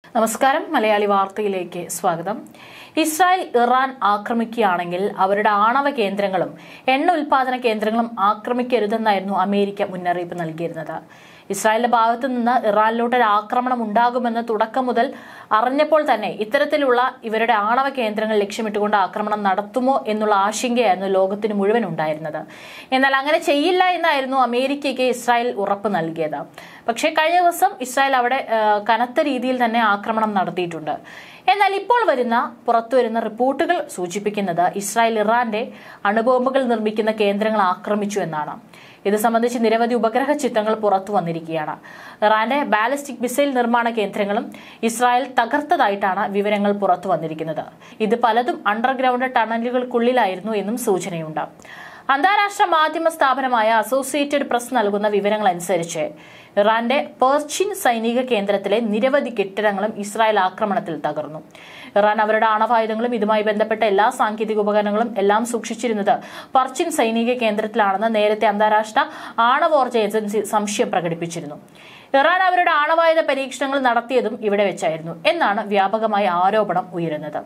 നമസ്കാരം മലയാളി വാർത്തയിലേക്ക് സ്വാഗതം ഇസ്രായേൽ ഇറാൻ ആക്രമിക്കുകയാണെങ്കിൽ അവരുടെ ആണവ കേന്ദ്രങ്ങളും എണ്ണ ഉൽപാദന കേന്ദ്രങ്ങളും ആക്രമിക്കരുതെന്നായിരുന്നു അമേരിക്ക മുന്നറിയിപ്പ് നൽകിയിരുന്നത് ഇസ്രായേലിന്റെ ഭാഗത്തു നിന്ന് ഇറാനിലോട്ട് ഒരു ആക്രമണം ഉണ്ടാകുമെന്ന് തുടക്കം മുതൽ അറിഞ്ഞപ്പോൾ തന്നെ ഇത്തരത്തിലുള്ള ഇവരുടെ ആണവ കേന്ദ്രങ്ങൾ ലക്ഷ്യമിട്ടുകൊണ്ട് ആക്രമണം നടത്തുമോ എന്നുള്ള ആശങ്കയായിരുന്നു ലോകത്തിന് മുഴുവൻ ഉണ്ടായിരുന്നത് എന്നാൽ അങ്ങനെ ചെയ്യില്ല എന്നായിരുന്നു അമേരിക്കയ്ക്ക് ഇസ്രായേൽ ഉറപ്പ് നൽകിയത് പക്ഷേ കഴിഞ്ഞ ദിവസം ഇസ്രായേൽ അവിടെ ആ, കനത്ത രീതിയിൽ തന്നെ ആക്രമണം നടത്തിയിട്ടുണ്ട് എന്നാൽ ഇപ്പോൾ വരുന്ന പുറത്തു വരുന്ന റിപ്പോർട്ടുകൾ സൂചിപ്പിക്കുന്നത് ഇസ്രായേൽ ഇറാന്റെ അണുബോംബുകൾ നിർമ്മിക്കുന്ന കേന്ദ്രങ്ങൾ ആക്രമിച്ചു എന്നാണ് ഇത് സംബന്ധിച്ച് നിരവധി ഉപഗ്രഹ ചിത്രങ്ങൾ പുറത്തു വന്നിരിക്കുകയാണ് ഇറാന്റെ ബാലിസ്റ്റിക് മിസൈൽ നിർമ്മാണ കേന്ദ്രങ്ങളും ഇസ്രായേൽ തകർത്തതായിട്ടാണ് വിവരങ്ങൾ പുറത്തു വന്നിരിക്കുന്നത് ഇത് പലതും അണ്ടർഗ്രൗണ്ട് ടണലുകൾക്കുള്ളിലായിരുന്നു എന്നും സൂചനയുണ്ട് അന്താരാഷ്ട്ര മാധ്യമ സ്ഥാപനമായ അസോസിയേറ്റഡ് പ്രസ് നൽകുന്ന വിവരങ്ങൾ അനുസരിച്ച് ഇറാന്റെ പേർച്ചിൻ സൈനിക കേന്ദ്രത്തിലെ നിരവധി കെട്ടിടങ്ങളും ഇസ്രായേൽ ആക്രമണത്തിൽ തകർന്നു ഇറാൻ അവരുടെ ആണവായുധങ്ങളും ഇതുമായി ബന്ധപ്പെട്ട എല്ലാ സാങ്കേതിക ഉപകരണങ്ങളും എല്ലാം സൂക്ഷിച്ചിരുന്നത് പർച്ചിൻ സൈനിക കേന്ദ്രത്തിലാണെന്ന് നേരത്തെ അന്താരാഷ്ട്ര ആണവോർജ ഏജൻസി സംശയം പ്രകടിപ്പിച്ചിരുന്നു ഇറാൻ അവരുടെ ആണവായുധ പരീക്ഷണങ്ങൾ നടത്തിയതും ഇവിടെ വെച്ചായിരുന്നു എന്നാണ് വ്യാപകമായ ആരോപണം ഉയരുന്നത്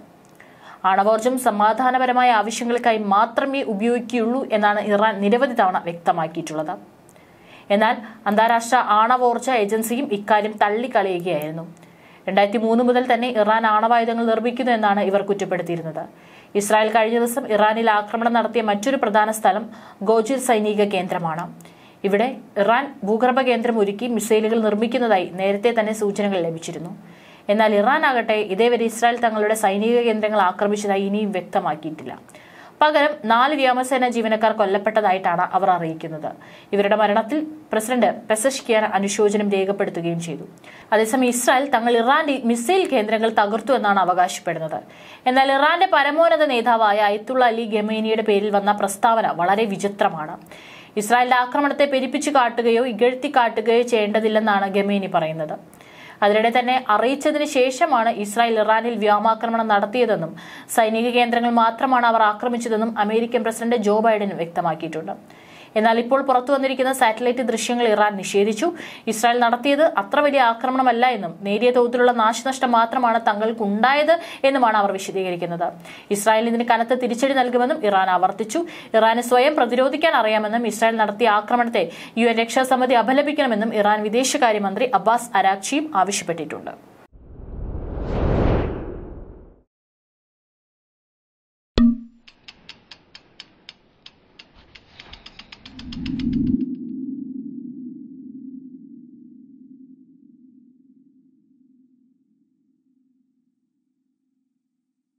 ആണവോർജം സമാധാനപരമായ ആവശ്യങ്ങൾക്കായി മാത്രമേ ഉപയോഗിക്കുകയുള്ളൂ എന്നാണ് ഇറാൻ നിരവധി തവണ വ്യക്തമാക്കിയിട്ടുള്ളത് എന്നാൽ അന്താരാഷ്ട്ര ആണവോർജ ഏജൻസിയും ഇക്കാര്യം തള്ളിക്കളയുകയായിരുന്നു രണ്ടായിരത്തി മൂന്ന് മുതൽ തന്നെ ഇറാൻ ആണവായുധങ്ങൾ നിർമ്മിക്കുന്നു എന്നാണ് ഇവർ കുറ്റപ്പെടുത്തിയിരുന്നത് ഇസ്രായേൽ കഴിഞ്ഞ ദിവസം ഇറാനിൽ ആക്രമണം നടത്തിയ മറ്റൊരു പ്രധാന സ്ഥലം ഗോജിർ സൈനിക കേന്ദ്രമാണ് ഇവിടെ ഇറാൻ ഭൂഗർഭ കേന്ദ്രം ഒരുക്കി മിസൈലുകൾ നിർമ്മിക്കുന്നതായി നേരത്തെ തന്നെ സൂചനകൾ ലഭിച്ചിരുന്നു എന്നാൽ ഇറാൻ ആകട്ടെ ഇതേവരെ ഇസ്രായേൽ തങ്ങളുടെ സൈനിക കേന്ദ്രങ്ങൾ ആക്രമിച്ചതായി ഇനിയും വ്യക്തമാക്കിയിട്ടില്ല പകരം നാല് വ്യോമസേന ജീവനക്കാർ കൊല്ലപ്പെട്ടതായിട്ടാണ് അവർ അറിയിക്കുന്നത് ഇവരുടെ മരണത്തിൽ പ്രസിഡന്റ് പെസഷ്കിയാൻ അനുശോചനം രേഖപ്പെടുത്തുകയും ചെയ്തു അതേസമയം ഇസ്രായേൽ തങ്ങൾ ഇറാന്റെ മിസൈൽ കേന്ദ്രങ്ങൾ തകർത്തു എന്നാണ് അവകാശപ്പെടുന്നത് എന്നാൽ ഇറാന്റെ പരമോന്നത നേതാവായ അയത്തുള്ള അലി ഗമേനിയുടെ പേരിൽ വന്ന പ്രസ്താവന വളരെ വിചിത്രമാണ് ഇസ്രായേലിന്റെ ആക്രമണത്തെ പെരുപ്പിച്ചു കാട്ടുകയോ ഇകഴ്ത്തി കാട്ടുകയോ ചെയ്യേണ്ടതില്ലെന്നാണ് ഗമേനി പറയുന്നത് അതിനിടെ തന്നെ അറിയിച്ചതിന് ശേഷമാണ് ഇസ്രായേൽ ഇറാനിൽ വ്യോമാക്രമണം നടത്തിയതെന്നും സൈനിക കേന്ദ്രങ്ങൾ മാത്രമാണ് അവർ ആക്രമിച്ചതെന്നും അമേരിക്കൻ പ്രസിഡന്റ് ജോ ബൈഡൻ വ്യക്തമാക്കിയിട്ടുണ്ട് എന്നാൽ ഇപ്പോൾ പുറത്തു വന്നിരിക്കുന്ന സാറ്റലൈറ്റ് ദൃശ്യങ്ങൾ ഇറാൻ നിഷേധിച്ചു ഇസ്രായേൽ നടത്തിയത് അത്ര വലിയ ആക്രമണമല്ല എന്നും നേരിയ തോതിലുള്ള നാശനഷ്ടം മാത്രമാണ് തങ്ങൾക്കുണ്ടായത് എന്നുമാണ് അവർ വിശദീകരിക്കുന്നത് ഇസ്രായേൽ ഇതിന് കനത്ത തിരിച്ചടി നൽകുമെന്നും ഇറാൻ ആവർത്തിച്ചു ഇറാന് സ്വയം പ്രതിരോധിക്കാൻ അറിയാമെന്നും ഇസ്രായേൽ നടത്തിയ ആക്രമണത്തെ യു എൻ രക്ഷാസമിതി അപലപിക്കണമെന്നും ഇറാൻ വിദേശകാര്യമന്ത്രി അബ്ബാസ് അരാക്ചിയും ആവശ്യപ്പെട്ടിട്ടുണ്ട്